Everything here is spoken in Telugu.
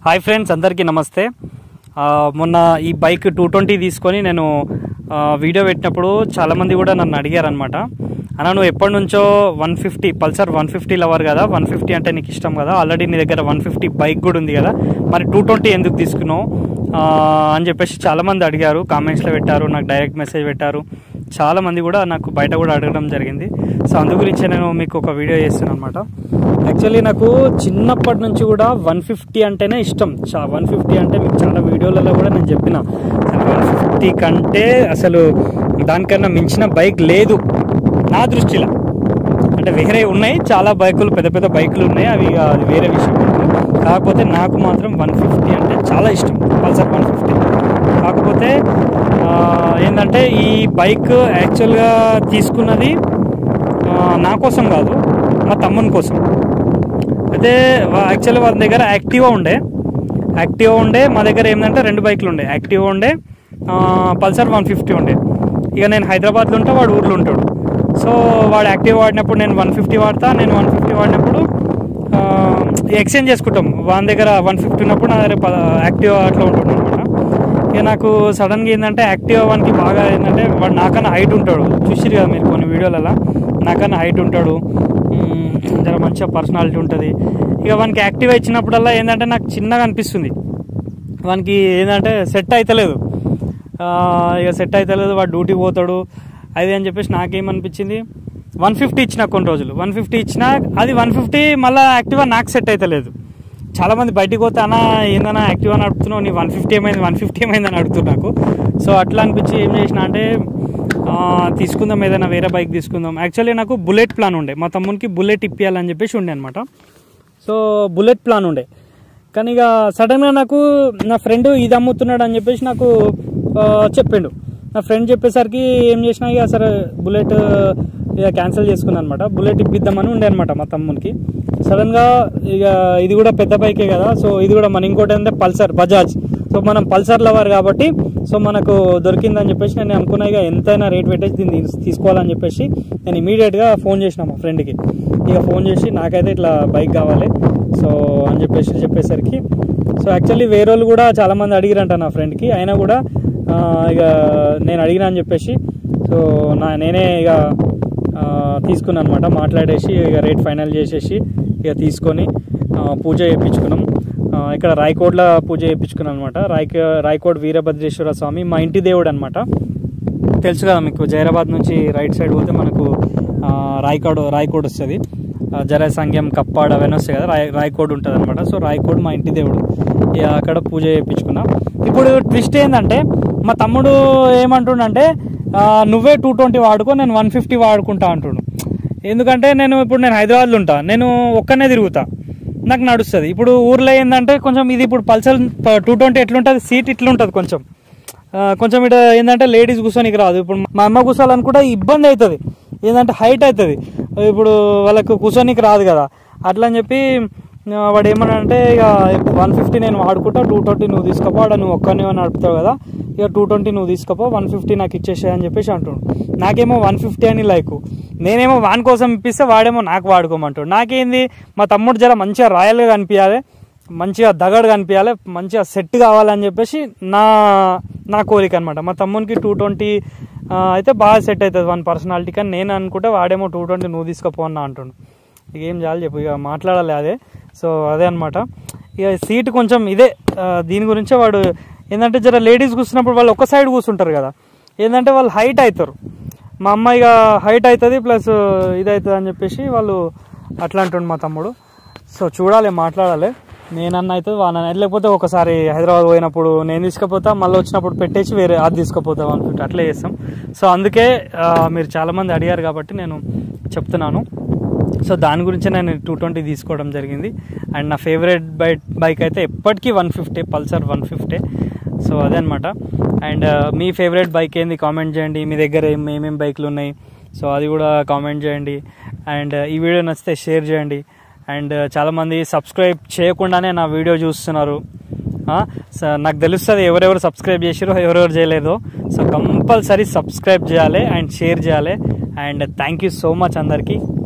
హాయ్ ఫ్రెండ్స్ అందరికీ నమస్తే ఆ, మొన్న ఈ బైక్ టూ ట్వంటీ తీసుకొని నేను ఆ, వీడియో పెట్టినప్పుడు చాలామంది కూడా నన్ను అడిగారనమాట అన్న నువ్వు ఎప్పటి నుంచో one fifty Pulsar one fifty lover కదా వన్ ఫిఫ్టీ అంటే నీకు ఇష్టం కదా ఆల్రెడీ నీ దగ్గర వన్ ఫిఫ్టీ బైక్ కూడా ఉంది కదా మరి టూ ట్వంటీ ఎందుకు తీసుకున్నావు ఆ, అని చెప్పేసి చాలామంది అడిగారు కామెంట్స్లో పెట్టారు నాకు డైరెక్ట్ మెసేజ్ పెట్టారు చాలా మంది కూడా నాకు బయట కూడా అడగడం జరిగింది సో అందు గురించి నేను మీకు ఒక వీడియో చేస్తున్నాను అనమాట యాక్చువల్లీ నాకు చిన్నప్పటి నుంచి కూడా వన్ ఫిఫ్టీ అంటేనే ఇష్టం చా వన్ ఫిఫ్టీ అంటే మీకు చాలా వీడియోలలో కూడా నేను చెప్పిన అసలు వన్ ఫిఫ్టీ కంటే అసలు దానికన్నా మించిన బైక్ లేదు నా దృష్టిలో అంటే వేరే ఉన్నాయి చాలా బైకులు పెద్ద పెద్ద బైకులు ఉన్నాయి అవి ఇక అది వేరే విషయం కాకపోతే నాకు మాత్రం వన్ ఫిఫ్టీ అంటే చాలా ఇష్టం పల్సర్ వన్ ఫిఫ్టీ కాకపోతే ఆ, ఏంటంటే ఈ బైక్ యాక్చువల్గా తీసుకున్నది ఆ, నా కోసం కాదు మా తమ్ముని కోసం అయితే యాక్చువల్గా వాళ్ళ దగ్గర యాక్టివా ఉండే యాక్టివా ఉండే మా దగ్గర ఏంటంటే రెండు బైకులు ఉండే యాక్టివా ఉండే ఆ, పల్సర్ వన్ ఫిఫ్టీ ఉండే ఇక నేను హైదరాబాద్లో ఉంటా వాడు ఊర్లో ఉంటాడు సో వాడు యాక్టివ్ వాడినప్పుడు నేను వన్ ఫిఫ్టీ వాడతా నేను వన్ ఫిఫ్టీ వాడినప్పుడు ఆ, ఎక్స్చేంజ్ చేసుకుంటాం వాని దగ్గర వన్ ఫిఫ్టీ ఉన్నప్పుడు నా దగ్గర ప- యాక్టివ్ అట్లా ఉంటుంది అనమాట ఇక నాకు సడన్గా ఏంటంటే యాక్టివ్ వానికి బాగా ఏంటంటే వాడు నాకన్నా హైట్ ఉంటాడు చూసిరు కదా మీరు కొన్ని వీడియోలలో నాకన్నా హైట్ ఉంటాడు మ్మ్, జర మంచిగా పర్సనాలిటీ ఉంటుంది ఇక వానికి యాక్టివ్ ఇచ్చినప్పుడల్లా ఏంటంటే నాకు చిన్నగా అనిపిస్తుంది వానికి ఏంటంటే సెట్ అవుతలేదు ఆ, ఇక సెట్ అవుతలేదు వాడు డ్యూటీకి పోతాడు అది అని చెప్పేసి నాకేమనిపించింది వన్ ఫిఫ్టీ ఇచ్చిన కొన్ని రోజులు వన్ ఫిఫ్టీ ఇచ్చిన అది వన్ ఫిఫ్టీ మళ్ళీ యాక్టివా నాకు సెట్ అవుతలేదు చాలా మంది బయటికి పోతే అన్న ఏందన్నా యాక్టివా నడుపుతున్నావు నీ వన్ ఫిఫ్టీ ఏమైంది వన్ ఫిఫ్టీ ఏమైంది అని అడుగుతున్నారు నాకు సో అట్లా అనిపించి ఏం చేసిన అంటే ఆ, తీసుకుందాం ఏదైనా వేరే బైక్ తీసుకుందాం యాక్చువల్లీ నాకు బుల్లెట్ ప్లాన్ ఉండే మా తమ్మునికి బుల్లెట్ ఇప్పియాలని చెప్పేసి ఉండే అనమాట సో బుల్లెట్ ప్లాన్ ఉండే కానీ ఇక సడన్గా నాకు నా ఫ్రెండ్ ఇది అమ్ముతున్నాడు అని చెప్పేసి నాకు ఆ, చెప్పిండు నా ఫ్రెండ్ చెప్పేసరికి ఏం చేసినా ఇక సరే బుల్లెట్ ఇక క్యాన్సిల్ చేసుకున్నాను అనమాట బుల్లెట్ ఇప్పిద్దామని ఉండే అనమాట మా తమ్మునికి సడన్గా ఇక ఇది కూడా పెద్ద బైకే కదా సో ఇది కూడా మన ఇంకోటి ఏంటంటే పల్సర్ బజాజ్ సో మనం పల్సర్ లవర్ కాబట్టి సో మనకు దొరికిందని చెప్పేసి నేను అనుకున్నా ఇక ఎంతైనా రేట్ పెట్టేసి దీన్ని తీస్- తీసుకోవాలని చెప్పేసి నేను ఇమీడియట్గా ఫోన్ చేసిన మా ఫ్రెండ్కి ఇక ఫోన్ చేసి నాకైతే ఇట్లా బైక్ కావాలి సో అని చెప్పేసి చెప్పేసరికి సో యాక్చువల్లీ వేరే వాళ్ళు కూడా చాలామంది అడిగిరంట నా ఫ్రెండ్కి అయినా కూడా ఆ, ఇక నేను అడిగినా అని చెప్పేసి సో నా నేనే ఇక ఆ, తీసుకున్నాను అనమాట మాట్లాడేసి ఇక రేట్ ఫైనల్ చేసేసి ఇక తీసుకొని ఆ, పూజ చేయించుకున్నాం ఆ, ఇక్కడ రాయకోడ్లో పూజ చేయించుకున్నాం అనమాట రాయక రాయకోడ్ వీరభద్రేశ్వర స్వామి మా ఇంటి దేవుడు అనమాట తెలుసు కదా మీకు జైరాబాద్ నుంచి రైట్ సైడ్ పోతే మనకు ఆ, రాయకోడ్ రాయకోడ్ వస్తుంది జర సంఘం కప్పాడ అవన్నీ వస్తాయి కదా రాయ్ రాయకోడ్ ఉంటుంది అనమాట సో రాయకోడ్ మా ఇంటి దేవుడు ఇక అక్కడ పూజ చేయించుకున్నాం ఇప్పుడు ట్విస్ట్ ఏంటంటే మా తమ్ముడు ఏమంటుండంటే ఆ, నువ్వే టూ ట్వంటీ వాడుకో నేను వన్ ఫిఫ్టీ వాడుకుంటా అంటుండు ఎందుకంటే నేను ఇప్పుడు నేను హైదరాబాద్లో ఉంటా నేను ఒక్కనే తిరుగుతా నాకు నడుస్తుంది ఇప్పుడు ఊర్లో ఏంటంటే కొంచెం ఇది ఇప్పుడు పల్సర్ టూ ట్వంటీ ఎట్లుంటుంది సీట్ ఇట్లుంటుంది కొంచెం ఆ, కొంచెం ఇట ఏంటంటే లేడీస్ కూర్చోనికి రాదు ఇప్పుడు మా అమ్మ కూర్చోాలనుకుంటే ఇబ్బంది అవుతుంది ఏంటంటే హైట్ అవుతుంది ఇప్పుడు వాళ్ళకు కూర్చోనికి రాదు కదా అట్లా అని చెప్పి ఆ, వాడు ఏమనంటే ఇక వన్ ఫిఫ్టీ నేను వాడుకుంటా టూ ట్వంటీ నువ్వు తీసుకోపో ఆడ నువ్వు ఒక్కనే నడుపుతావు కదా ఇక టూ ట్వంటీ నువ్వు తీసుకోపో వన్ ఫిఫ్టీ నాకు ఇచ్చేసే అని చెప్పేసి అంటుండు నాకేమో వన్ ఫిఫ్టీ అని లైక్ నేనేమో వాని కోసం ఇప్పిస్తే వాడేమో నాకు వాడుకోమంటాడు నాకేంది మా తమ్ముడు జర మంచిగా రాయల్గా కనిపించాలి మంచిగా దగడు కనిపించాలి మంచిగా సెట్ కావాలని చెప్పేసి నా నా కోరిక అనమాట మా తమ్మునికి టూ ట్వంటీ అయితే బాగా సెట్ అవుతుంది వన్ పర్సనాలిటీ కానీ నేను అనుకుంటే వాడేమో టూ ట్వంటీ నువ్వు తీసుకోపో అన్న అంటుండు ఇక ఏం చాలు చెప్పు ఇక మాట్లాడాలి అదే సో అదే అనమాట ఇక సీట్ కొంచెం ఇదే ఆ, దీని గురించే వాడు ఏంటంటే జర లేడీస్ కూర్చున్నప్పుడు వాళ్ళు ఒక సైడ్ కూర్చుంటారు కదా ఏంటంటే వాళ్ళు హైట్ అవుతారు మా అమ్మాయి ఇక హైట్ అవుతుంది ప్లస్ ఇది అవుతుంది అని చెప్పేసి వాళ్ళు అట్లా అంటుండు మా తమ్ముడు సో చూడాలి మాట్లాడాలి నేనన్న అవుతుంది వానన్న లేకపోతే ఒకసారి హైదరాబాద్ పోయినప్పుడు నేను తీసుకుపోతా మళ్ళీ వచ్చినప్పుడు పెట్టేసి వేరే అది తీసుకుపోతాం అనుకుంటే అట్లే చేస్తాం సో అందుకే ఆ, మీరు చాలామంది అడిగారు కాబట్టి నేను చెప్తున్నాను సో దాని గురించి నేను టూ ట్వంటీ తీసుకోవడం జరిగింది అండ్ నా ఫేవరెట్ బైక్ బైక్ అయితే ఎప్పటికీ one fifty Pulsar one fifty so అదే అనమాట అండ్ మీ ఫేవరెట్ బైక్ ఏంది కామెంట్ చేయండి మీ దగ్గర ఏం ఏమేమి బైక్లు ఉన్నాయి సో అది కూడా కామెంట్ చేయండి అండ్ ఈ వీడియో నచ్చితే షేర్ చేయండి అండ్ చాలామంది సబ్స్క్రైబ్ చేయకుండానే నా వీడియో చూస్తున్నారు ఆ, స- నాకు తెలుస్తుంది ఎవరెవరు సబ్స్క్రైబ్ చేసారో ఎవరెవరు చేయలేదో సో కంపల్సరీ సబ్స్క్రైబ్ చేయాలి అండ్ షేర్ చేయాలి and thank you so much అందరికీ